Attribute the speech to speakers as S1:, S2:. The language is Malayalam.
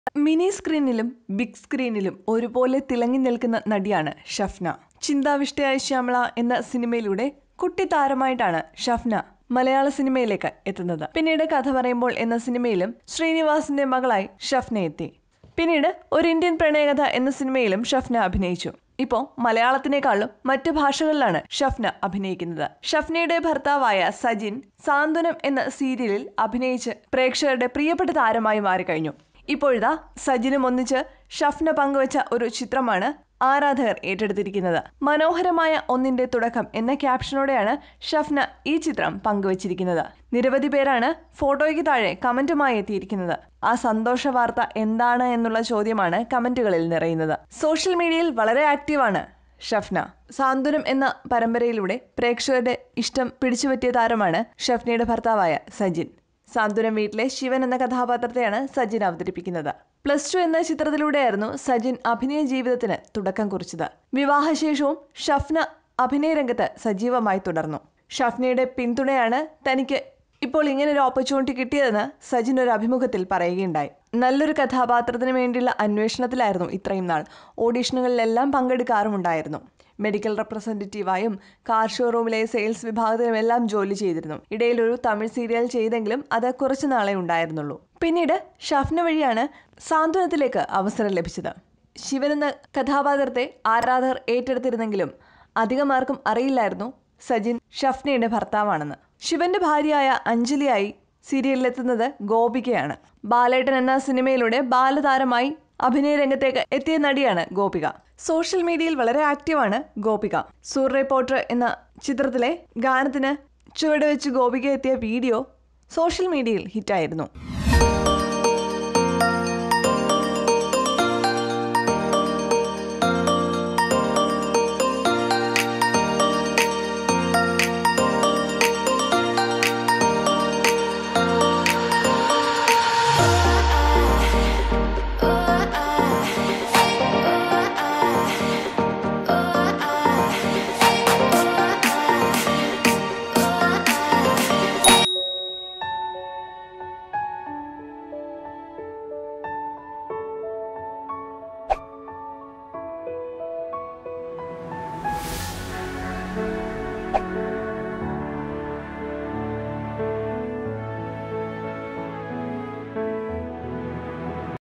S1: മിനി സ്ക്രീനിലും ബിഗ് സ്ക്രീനിലും ഒരുപോലെ തിളങ്ങി നിൽക്കുന്ന നടിയാണ് ഷഫ്ന ചിന്താവിഷ്ടയായ ശ്യാമള എന്ന സിനിമയിലൂടെ കുട്ടി താരമായിട്ടാണ് ഷഫ്ന മലയാള സിനിമയിലേക്ക് എത്തുന്നത് പിന്നീട് കഥ പറയുമ്പോൾ എന്ന സിനിമയിലും ശ്രീനിവാസിന്റെ മകളായി ഷഫ്ന എത്തി പിന്നീട് ഒരു ഇന്ത്യൻ പ്രണയകഥ എന്ന സിനിമയിലും ഷഫ്ന അഭിനയിച്ചു ഇപ്പോൾ മലയാളത്തിനേക്കാളും മറ്റു ഭാഷകളിലാണ് ഷഫ്ന അഭിനയിക്കുന്നത് ഷഫ്നയുടെ ഭർത്താവായ സജിൻ സാന്ത്വനം എന്ന സീരിയലിൽ അഭിനയിച്ച് പ്രേക്ഷകരുടെ പ്രിയപ്പെട്ട താരമായി മാറിക്കഴിഞ്ഞു ഇപ്പോഴിതാ സജിനും ഒന്നിച്ച് ഷഫ്ന പങ്കുവച്ച ഒരു ചിത്രമാണ് ആരാധകർ ഏറ്റെടുത്തിരിക്കുന്നത് മനോഹരമായ ഒന്നിന്റെ തുടക്കം എന്ന ക്യാപ്ഷനോടെയാണ് ഷഫ്ന ഈ ചിത്രം പങ്കുവച്ചിരിക്കുന്നത് നിരവധി പേരാണ് ഫോട്ടോയ്ക്ക് താഴെ കമന്റുമായി എത്തിയിരിക്കുന്നത് ആ സന്തോഷ വാർത്ത എന്താണ് എന്നുള്ള ചോദ്യമാണ് കമന്റുകളിൽ നിറയുന്നത് സോഷ്യൽ മീഡിയയിൽ വളരെ ആക്റ്റീവാണ് ഷഫ്ന സാന്ത്വനം എന്ന പരമ്പരയിലൂടെ പ്രേക്ഷകരുടെ ഇഷ്ടം പിടിച്ചുപറ്റിയ താരമാണ് ഷഫ്നയുടെ ഭർത്താവായ സജിൻ സാന്ത്വനം വീട്ടിലെ ശിവൻ എന്ന കഥാപാത്രത്തെയാണ് സജിൻ അവതരിപ്പിക്കുന്നത് പ്ലസ് ടു എന്ന ചിത്രത്തിലൂടെയായിരുന്നു സജിൻ അഭിനയ ജീവിതത്തിന് തുടക്കം കുറിച്ചത് വിവാഹശേഷവും ഷഫ്ന അഭിനയ രംഗത്ത് സജീവമായി തുടർന്നു ഷഫ്നയുടെ പിന്തുണയാണ് തനിക്ക് ഇപ്പോൾ ഇങ്ങനെ ഒരു ഓപ്പർച്യൂണിറ്റി കിട്ടിയതെന്ന് സജിൻ ഒരു അഭിമുഖത്തിൽ പറയുകയുണ്ടായി നല്ലൊരു കഥാപാത്രത്തിന് വേണ്ടിയുള്ള അന്വേഷണത്തിലായിരുന്നു ഇത്രയും നാൾ ഓഡീഷനുകളിലെല്ലാം പങ്കെടുക്കാറുമുണ്ടായിരുന്നു മെഡിക്കൽ റെപ്രസെൻറ്റേറ്റീവായും കാർ ഷോറൂമിലെ സെയിൽസ് വിഭാഗത്തിലുമെല്ലാം ജോലി ചെയ്തിരുന്നു ഇടയിൽ ഒരു തമിഴ് സീരിയൽ ചെയ്തെങ്കിലും അത് കുറച്ചു നാളെ ഉണ്ടായിരുന്നുള്ളൂ പിന്നീട് ഷഫ്ന വഴിയാണ് സാന്ത്വനത്തിലേക്ക് അവസരം ലഭിച്ചത് ശിവൻ എന്ന കഥാപാത്രത്തെ ആരാധകർ ഏറ്റെടുത്തിരുന്നെങ്കിലും അധികമാർക്കും അറിയില്ലായിരുന്നു സജിൻ ഷഫ്നയുടെ ഭർത്താവാണെന്ന് ശിവന്റെ ഭാര്യയായ അഞ്ജലിയായി സീരിയലിലെത്തുന്നത് ഗോപികയാണ് ബാലേട്ടൻ എന്ന സിനിമയിലൂടെ ബാലതാരമായി അഭിനയ രംഗത്തേക്ക് എത്തിയ നടിയാണ് ഗോപിക സോഷ്യൽ മീഡിയയിൽ വളരെ ആക്റ്റീവാണ് ഗോപിക സൂർ റിപ്പോർട്ടർ എന്ന ചിത്രത്തിലെ ഗാനത്തിന് ചുവട് വെച്ച് ഗോപിക എത്തിയ വീഡിയോ സോഷ്യൽ മീഡിയയിൽ ഹിറ്റായിരുന്നു